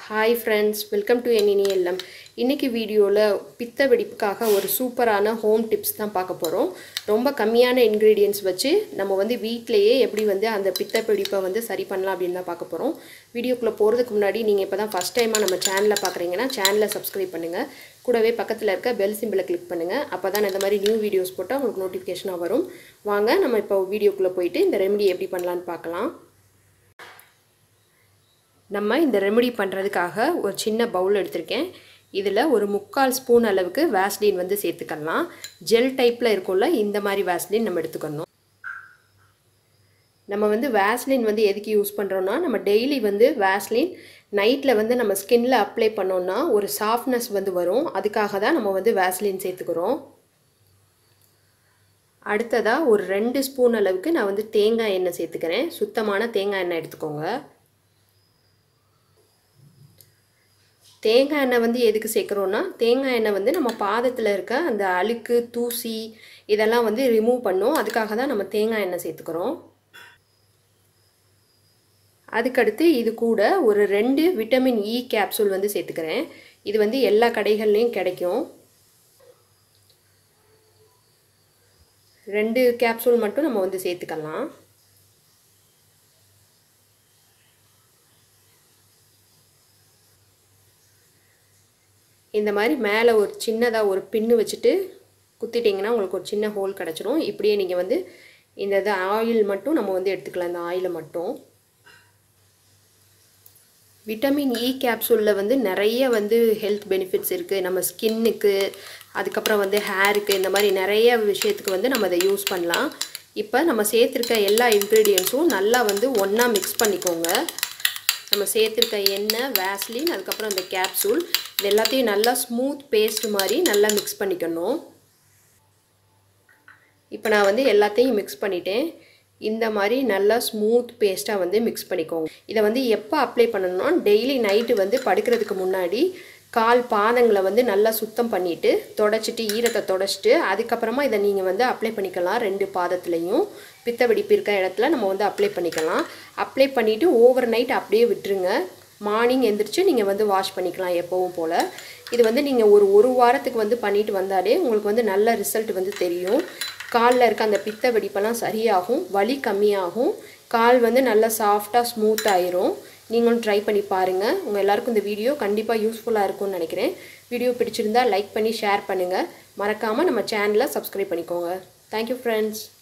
hi friends welcome to என் எல்லம் இன்றைக்கி வீடியோவில் பித்த வெடிப்புக்காக ஒரு சூப்பரான ஹோம் டிப்ஸ் தான் பார்க்க போகிறோம் ரொம்ப கம்மியான இன்க்ரீடியன்ஸ் வச்சு நம்ம வந்து வீட்டிலையே எப்படி வந்து அந்த பித்த வெடிப்பை வந்து சரி பண்ணலாம் அப்படின்னு தான் பார்க்க போகிறோம் வீடியோக்குள்ளே போகிறதுக்கு முன்னாடி நீங்கள் இப்போ தான் ஃபஸ்ட் டைமாக நம்ம சேனலை பார்க்குறீங்கன்னா சேனலை சப்ஸ்கிரைப் பண்ணுங்கள் கூடவே பக்கத்தில் இருக்க பெல் சிம்பிளை கிளிக் பண்ணுங்கள் அப்போ தான் இந்த மாதிரி நியூ வீடியோஸ் போட்டால் உங்களுக்கு நோட்டிஃபிகேஷனாக வரும் வாங்க நம்ம இப்போ வீடியோக்குள்ளே போயிட்டு இந்த ரெமெடி எப்படி பண்ணலான்னு பார்க்கலாம் நம்ம இந்த ரெமெடி பண்ணுறதுக்காக ஒரு சின்ன பவுல் எடுத்திருக்கேன் இதில் ஒரு முக்கால் ஸ்பூன் அளவுக்கு வேஸ்லின் வந்து சேர்த்துக்கலாம் ஜெல் டைப்பில் இருக்கும்ல இந்த மாதிரி வேஸ்லின் நம்ம எடுத்துக்கணும் நம்ம வந்து வேஸ்லின் வந்து எதுக்கு யூஸ் பண்ணுறோன்னா நம்ம டெய்லி வந்து வேஸ்லின் நைட்டில் வந்து நம்ம ஸ்கின்ல அப்ளை பண்ணோன்னா ஒரு சாஃப்ட்னஸ் வந்து வரும் அதுக்காக தான் நம்ம வந்து வேஸ்லின் சேர்த்துக்கிறோம் அடுத்ததாக ஒரு ரெண்டு ஸ்பூன் அளவுக்கு நான் வந்து தேங்காய் எண்ணெய் சேர்த்துக்கிறேன் சுத்தமான தேங்காய் எண்ணெய் எடுத்துக்கோங்க தேங்காய் எண்ணெய் வந்து எதுக்கு சேர்க்குறோன்னா தேங்காய் எண்ணெய் வந்து நம்ம பாதத்தில் இருக்க அந்த அழுக்கு தூசி இதெல்லாம் வந்து ரிமூவ் பண்ணும் அதுக்காக தான் நம்ம தேங்காய் எண்ணெய் சேர்த்துக்கிறோம் அதுக்கடுத்து இது கூட ஒரு ரெண்டு விட்டமின் இ கேப்சூல் வந்து சேர்த்துக்கிறேன் இது வந்து எல்லா கடைகள்லேயும் கிடைக்கும் ரெண்டு கேப்சூல் மட்டும் நம்ம வந்து சேர்த்துக்கலாம் இந்த மாதிரி மேலே ஒரு சின்னதாக ஒரு பின்னு வச்சுட்டு குத்திட்டிங்கன்னா உங்களுக்கு ஒரு சின்ன ஹோல் கிடச்சிரும் இப்படியே நீங்கள் வந்து இந்த இது ஆயில் மட்டும் நம்ம வந்து எடுத்துக்கலாம் இந்த ஆயிலை மட்டும் விட்டமின் இ கேப்சூலில் வந்து நிறைய வந்து ஹெல்த் பெனிஃபிட்ஸ் இருக்குது நம்ம ஸ்கின்னுக்கு அதுக்கப்புறம் வந்து ஹேருக்கு இந்த மாதிரி நிறைய விஷயத்துக்கு வந்து நம்ம அதை யூஸ் பண்ணலாம் இப்போ நம்ம சேர்த்துருக்க எல்லா இன்க்ரீடியன்ஸும் நல்லா வந்து ஒன்றா மிக்ஸ் பண்ணிக்கோங்க நம்ம சேர்த்துருக்க எண்ணெய் வேஸ்லின் அதுக்கப்புறம் அந்த கேப்சூல் இது எல்லாத்தையும் நல்லா ஸ்மூத் பேஸ்ட் மாதிரி நல்லா மிக்ஸ் பண்ணிக்கணும் இப்போ நான் வந்து எல்லாத்தையும் மிக்ஸ் பண்ணிட்டேன் இந்த மாதிரி நல்லா ஸ்மூத் பேஸ்ட்டாக வந்து மிக்ஸ் பண்ணிக்கோங்க இதை வந்து எப்போ அப்ளை பண்ணணும்னா டெய்லி நைட்டு வந்து படுக்கிறதுக்கு முன்னாடி கால் பாதங்களை வந்து நல்லா சுத்தம் பண்ணிவிட்டு தொடச்சிட்டு ஈரத்தை தொடச்சிட்டு அதுக்கப்புறமா இதை நீங்கள் வந்து அப்ளை பண்ணிக்கலாம் ரெண்டு பாதத்துலேயும் பித்த வெடிப்பு இருக்க இடத்துல நம்ம வந்து அப்ளை பண்ணிக்கலாம் அப்ளை பண்ணிவிட்டு ஓவர் நைட் அப்படியே விட்டுருங்க மார்னிங் எந்திரிச்சு நீங்கள் வந்து வாஷ் பண்ணிக்கலாம் எப்போவும் போல் இது வந்து நீங்கள் ஒரு ஒரு வாரத்துக்கு வந்து பண்ணிட்டு வந்தாலே உங்களுக்கு வந்து நல்ல ரிசல்ட் வந்து தெரியும் காலில் இருக்க அந்த பித்த வெடிப்பெல்லாம் சரியாகும் வலி கம்மியாகும் கால் வந்து நல்லா சாஃப்டாக ஸ்மூத் ஆயிரும் நீங்களும் ட்ரை பண்ணி பாருங்கள் உங்கள் எல்லாருக்கும் இந்த வீடியோ கண்டிப்பாக யூஸ்ஃபுல்லாக இருக்கும்னு நினைக்கிறேன் வீடியோ பிடிச்சிருந்தா லைக் பண்ணி ஷேர் பண்ணுங்கள் மறக்காமல் நம்ம சேனலை சப்ஸ்கிரைப் பண்ணிக்கோங்க தேங்க்யூ ஃப்ரெண்ட்ஸ்